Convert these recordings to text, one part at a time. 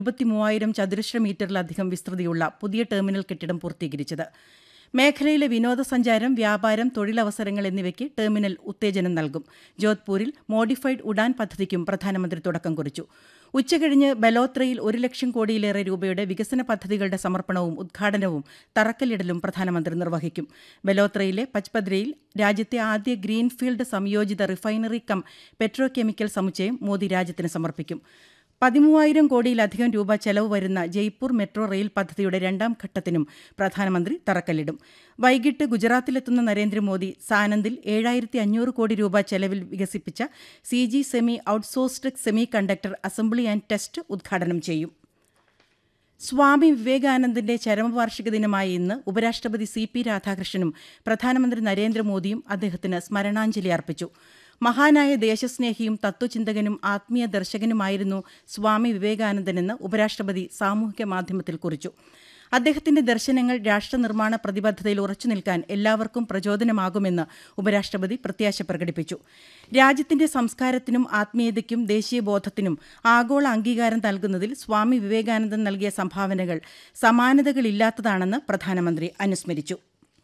ഇരുപത്തിമൂവായിരം ചതുരശ്ര മീറ്ററിലധികം വിസ്തൃതിയുള്ള പുതിയ ടെർമിനൽ കെട്ടിടം പൂർത്തീകരിച്ചത് മേഖലയിലെ വിനോദസഞ്ചാരം വ്യാപാരം തൊഴിലവസരങ്ങൾ എന്നിവയ്ക്ക് ടെർമിനൽ ഉത്തേജനം നൽകും ജോധ്പൂരിൽ മോഡിഫൈഡ് ഉഡാൻ പദ്ധതിക്കും പ്രധാനമന്ത്രി തുടക്കം കുറിച്ചു ഉച്ചകഴിഞ്ഞ് ബലോത്രയിൽ ഒരു ലക്ഷം കോടിയിലേറെ രൂപയുടെ വികസന പദ്ധതികളുടെ സമർപ്പണവും ഉദ്ഘാടനവും തറക്കല്ലിടലും പ്രധാനമന്ത്രി നിർവഹിക്കും ബലോത്രയിലെ പച്പദ്രയിൽ രാജ്യത്തെ ആദ്യ ഗ്രീൻഫീൽഡ് സംയോജിത റിഫൈനറി കം പെട്രോ കെമിക്കൽ സമുച്ചയം മോദി രാജ്യത്തിന് സമർപ്പിക്കും പതിമൂവായിരം കോടിയിലധികം രൂപ ചെലവ് വരുന്ന ജയ്പൂർ മെട്രോ റെയിൽ പദ്ധതിയുടെ രണ്ടാം ഘട്ടത്തിനും പ്രധാനമന്ത്രി തറക്കല്ലിടും വൈകിട്ട് ഗുജറാത്തിലെത്തുന്ന നരേന്ദ്രമോദി സാനന്ദിൽ ഏഴായിരത്തി അഞ്ഞൂറ് കോടി രൂപ ചെലവിൽ വികസിപ്പിച്ച C G semi outsourced semiconductor assembly and test ഉദ്ഘാടനം ചെയ്യും സ്വാമി വിവേകാനന്ദന്റെ ചരമവാർഷിക ദിനമായ ഇന്ന് ഉപരാഷ്ട്രപതി സി പി രാധാകൃഷ്ണനും പ്രധാനമന്ത്രി നരേന്ദ്രമോദിയും അദ്ദേഹത്തിന് സ്മരണാഞ്ജലി അർപ്പിച്ചു മഹാനായ ദേശസ്നേഹിയും തത്വചിന്തകനും ആത്മീയ ദർശകനുമായിരുന്നു സ്വാമി വിവേകാനന്ദനെന്ന് ഉപരാഷ്ട്രപതി സാമൂഹിക മാധ്യമത്തിൽ കുറിച്ചു അദ്ദേഹത്തിന്റെ ദർശനങ്ങൾ രാഷ്ട്രനിർമ്മാണ പ്രതിബദ്ധതയിൽ ഉറച്ചു നിൽക്കാൻ എല്ലാവർക്കും പ്രചോദനമാകുമെന്ന് ഉപരാഷ്ട്രപതി പ്രത്യാശ പ്രകടിപ്പിച്ചു രാജ്യത്തിന്റെ സംസ്കാരത്തിനും ആത്മീയതയ്ക്കും ദേശീയബോധത്തിനും ആഗോള അംഗീകാരം നൽകുന്നതിൽ സ്വാമി വിവേകാനന്ദൻ നൽകിയ സംഭാവനകൾ സമാനതകളില്ലാത്തതാണെന്ന് പ്രധാനമന്ത്രി അനുസ്മരിച്ചു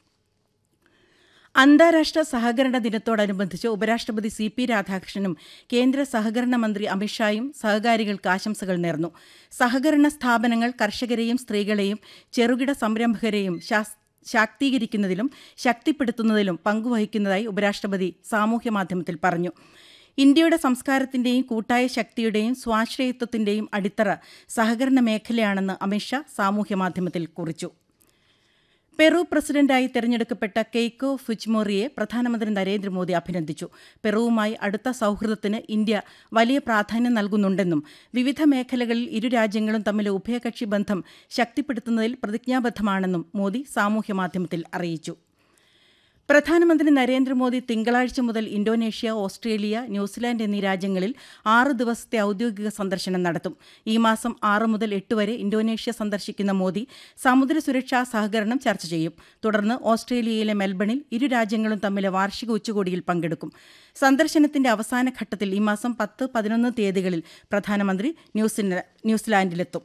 അന്താരാഷ്ട്ര സഹകരണ ദിനത്തോടനുബന്ധിച്ച് ഉപരാഷ്ട്രപതി സി പി രാധാകൃഷ്ണനും കേന്ദ്ര സഹകരണ മന്ത്രി അമിത്ഷായും സഹകാരികൾക്ക് ആശംസകൾ നേർന്നു സഹകരണ സ്ഥാപനങ്ങൾ കർഷകരെയും സ്ത്രീകളെയും ചെറുകിട സംരംഭകരെയും ശാക്തീകരിക്കുന്നതിലും ശക്തിപ്പെടുത്തുന്നതിലും പങ്കുവഹിക്കുന്നതായി ഉപരാഷ്ട്രപതി സാമൂഹ്യമാധ്യമത്തിൽ പറഞ്ഞു ഇന്ത്യയുടെ സംസ്കാരത്തിന്റെയും കൂട്ടായ ശക്തിയുടെയും സ്വാശ്രയത്വത്തിന്റെയും അടിത്തറ സഹകരണ മേഖലയാണെന്ന് അമിത്ഷാ സാമൂഹ്യമാധ്യമത്തിൽ കുറിച്ചു പെറു പ്രസിഡന്റായി തെരഞ്ഞെടുക്കപ്പെട്ട കെയ്ക്കോ ഫുജ്മോറിയെ പ്രധാനമന്ത്രി നരേന്ദ്രമോദി അഭിനന്ദിച്ചു പെറുവുമായി അടുത്ത സൌഹൃദത്തിന് ഇന്ത്യ വലിയ പ്രാധാന്യം നൽകുന്നുണ്ടെന്നും വിവിധ മേഖലകളിൽ ഇരു രാജ്യങ്ങളും തമ്മിലെ ഉഭയകക്ഷി ബന്ധം ശക്തിപ്പെടുത്തുന്നതിൽ പ്രതിജ്ഞാബദ്ധമാണെന്നും മോദി സാമൂഹ്യമാധ്യമത്തിൽ അറിയിച്ചു പ്രധാനമന്ത്രി നരേന്ദ്രമോദി തിങ്കളാഴ്ച മുതൽ ഇന്തോനേഷ്യ ഓസ്ട്രേലിയ ന്യൂസിലാൻഡ് എന്നീ രാജ്യങ്ങളിൽ ആറ് ദിവസത്തെ ഔദ്യോഗിക സന്ദർശനം നടത്തും ഈ മാസം ആറ് മുതൽ എട്ട് വരെ ഇന്തോനേഷ്യ സന്ദർശിക്കുന്ന മോദി സമുദ്ര സുരക്ഷാ സഹകരണം ചർച്ച ചെയ്യും തുടർന്ന് ഓസ്ട്രേലിയയിലെ മെൽബണിൽ ഇരു രാജ്യങ്ങളും തമ്മിലെ വാർഷിക ഉച്ചകോടിയിൽ പങ്കെടുക്കും സന്ദർശനത്തിന്റെ അവസാന ഘട്ടത്തിൽ ഈ മാസം പത്ത് പതിനൊന്ന് തീയതികളിൽ പ്രധാനമന്ത്രി ന്യൂസിലാൻഡിലെത്തും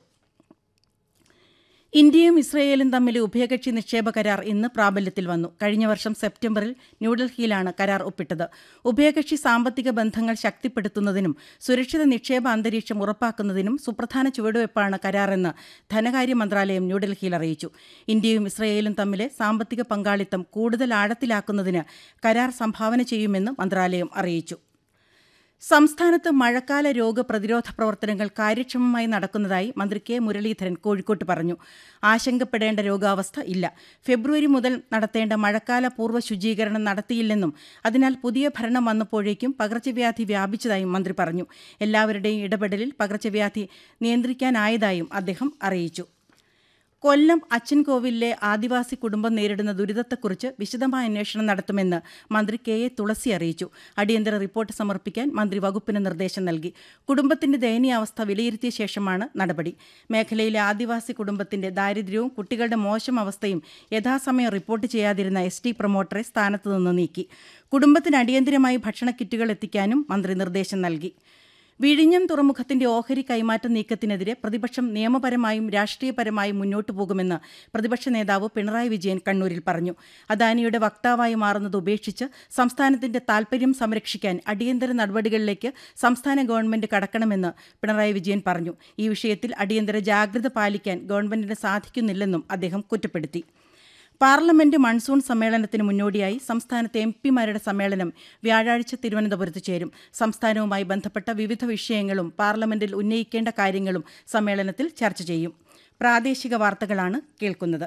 ഇന്ത്യയും ഇസ്രയേലും തമ്മിലെ ഉഭയകക്ഷി നിക്ഷേപ കരാർ ഇന്ന് പ്രാബല്യത്തിൽ വന്നു കഴിഞ്ഞ വർഷം സെപ്റ്റംബറിൽ ന്യൂഡൽഹിയിലാണ് കരാർ ഒപ്പിട്ടത് ഉഭയകക്ഷി സാമ്പത്തിക ബന്ധങ്ങൾ ശക്തിപ്പെടുത്തുന്നതിനും സുരക്ഷിത നിക്ഷേപ അന്തരീക്ഷം ഉറപ്പാക്കുന്നതിനും സുപ്രധാന ചുവടുവയ്പ്പാണ് കരാറെന്ന് ധനകാര്യ മന്ത്രാലയം ന്യൂഡൽഹിയിൽ അറിയിച്ചു ഇന്ത്യയും ഇസ്രയേലും തമ്മിലെ സാമ്പത്തിക പങ്കാളിത്തം കൂടുതൽ ആഴത്തിലാക്കുന്നതിന് കരാർ സംഭാവന ചെയ്യുമെന്ന് മന്ത്രാലയം അറിയിച്ചു സംസ്ഥാനത്ത് മഴക്കാല രോഗപ്രതിരോധ പ്രവർത്തനങ്ങൾ കാര്യക്ഷമമായി നടക്കുന്നതായി മന്ത്രി കെ മുരളീധരൻ കോഴിക്കോട്ട് പറഞ്ഞു ആശങ്കപ്പെടേണ്ട രോഗാവസ്ഥ ഇല്ല ഫെബ്രുവരി മുതൽ നടത്തേണ്ട മഴക്കാല പൂർവ്വ ശുചീകരണം നടത്തിയില്ലെന്നും അതിനാൽ പുതിയ ഭരണം വന്നപ്പോഴേക്കും പകർച്ചവ്യാധി വ്യാപിച്ചതായും മന്ത്രി പറഞ്ഞു എല്ലാവരുടെയും ഇടപെടലിൽ പകർച്ചവ്യാധി നിയന്ത്രിക്കാനായതായും അദ്ദേഹം അറിയിച്ചു കൊല്ലം അച്ചൻകോവിലിലെ ആദിവാസി കുടുംബം നേരിടുന്ന ദുരിതത്തെക്കുറിച്ച് വിശദമായ അന്വേഷണം നടത്തുമെന്ന് മന്ത്രി കെ എ തുളസി അറിയിച്ചു അടിയന്തര റിപ്പോർട്ട് സമർപ്പിക്കാൻ മന്ത്രി വകുപ്പിന് നിർദ്ദേശം നൽകി കുടുംബത്തിന്റെ ദയനീയാവസ്ഥ വിലയിരുത്തിയ ശേഷമാണ് നടപടി മേഖലയിലെ ആദിവാസി കുടുംബത്തിന്റെ ദാരിദ്ര്യവും കുട്ടികളുടെ മോശം അവസ്ഥയും യഥാസമയം റിപ്പോർട്ട് ചെയ്യാതിരുന്ന എസ് ടി പ്രൊമോട്ടറെ സ്ഥാനത്തു നിന്ന് നീക്കി കുടുംബത്തിന് അടിയന്തരമായി ഭക്ഷണ കിറ്റുകൾ എത്തിക്കാനും മന്ത്രി നിർദ്ദേശം നൽകി വിഴിഞ്ഞം തുറമുഖത്തിന്റെ ഓഹരി കൈമാറ്റ നീക്കത്തിനെതിരെ പ്രതിപക്ഷം നിയമപരമായും രാഷ്ട്രീയപരമായും മുന്നോട്ടു പോകുമെന്ന് പ്രതിപക്ഷ നേതാവ് പിണറായി വിജയൻ കണ്ണൂരിൽ പറഞ്ഞു അദാനിയുടെ വക്താവായി മാറുന്നത് ഉപേക്ഷിച്ച് സംസ്ഥാനത്തിന്റെ താൽപര്യം സംരക്ഷിക്കാൻ അടിയന്തര നടപടികളിലേക്ക് സംസ്ഥാന ഗവൺമെന്റ് കടക്കണമെന്ന് പിണറായി വിജയൻ പറഞ്ഞു ഈ വിഷയത്തിൽ അടിയന്തര ജാഗ്രത പാലിക്കാൻ ഗവൺമെന്റിന് സാധിക്കുന്നില്ലെന്നും അദ്ദേഹം കുറ്റപ്പെടുത്തി പാർലമെന്റ് മൺസൂൺ സമ്മേളനത്തിന് മുന്നോടിയായി സംസ്ഥാനത്തെ എം പിമാരുടെ സമ്മേളനം വ്യാഴാഴ്ച തിരുവനന്തപുരത്ത് ചേരും സംസ്ഥാനവുമായി ബന്ധപ്പെട്ട വിവിധ വിഷയങ്ങളും പാർലമെന്റിൽ ഉന്നയിക്കേണ്ട കാര്യങ്ങളും സമ്മേളനത്തിൽ ചർച്ച ചെയ്യും പ്രാദേശിക വാർത്തകളാണ് കേൾക്കുന്നത്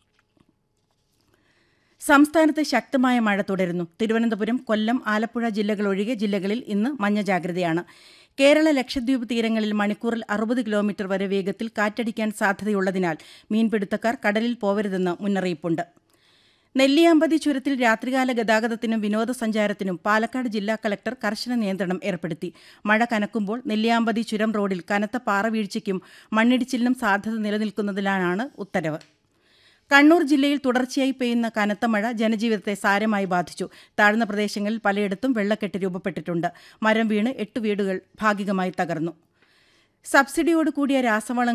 സംസ്ഥാനത്ത് ശക്തമായ മഴ തുടരുന്നു തിരുവനന്തപുരം കൊല്ലം ആലപ്പുഴ ജില്ലകൾ ഒഴികെ ജില്ലകളിൽ ഇന്ന് മഞ്ഞ ജാഗ്രതയാണ് കേരള ലക്ഷദ്വീപ് തീരങ്ങളിൽ മണിക്കൂറിൽ അറുപത് കിലോമീറ്റർ വരെ വേഗത്തിൽ കാറ്റടിക്കാൻ സാധ്യതയുള്ളതിനാൽ മീൻപിടുത്തക്കാർ കടലിൽ പോവരുതെന്ന് മുന്നറിയിപ്പുണ്ട് നെല്ലിയാമ്പതി ചുരത്തിൽ രാത്രികാല ഗതാഗതത്തിനും വിനോദസഞ്ചാരത്തിനും പാലക്കാട് ജില്ലാ കളക്ടർ കർശന നിയന്ത്രണം ഏർപ്പെടുത്തി മഴ കനക്കുമ്പോൾ നെല്ലിയാമ്പതി ചുരം റോഡിൽ കനത്ത പാറവീഴ്ചയ്ക്കും മണ്ണിടിച്ചിലിനും സാധ്യത നിലനിൽക്കുന്നതിനാണ് ഉത്തരവ് കണ്ണൂർ ജില്ലയിൽ തുടർച്ചയായി പെയ്യുന്ന കനത്ത മഴ ജനജീവിതത്തെ സാരമായി ബാധിച്ചു താഴ്ന്ന പ്രദേശങ്ങളിൽ പലയിടത്തും വെള്ളക്കെട്ട് രൂപപ്പെട്ടിട്ടുണ്ട് മരം വീണ് എട്ട് വീടുകൾ ഭാഗികമായി തകർന്നു സബ്സിഡിയോട് കൂടിയ രാസവളങ്ങൾ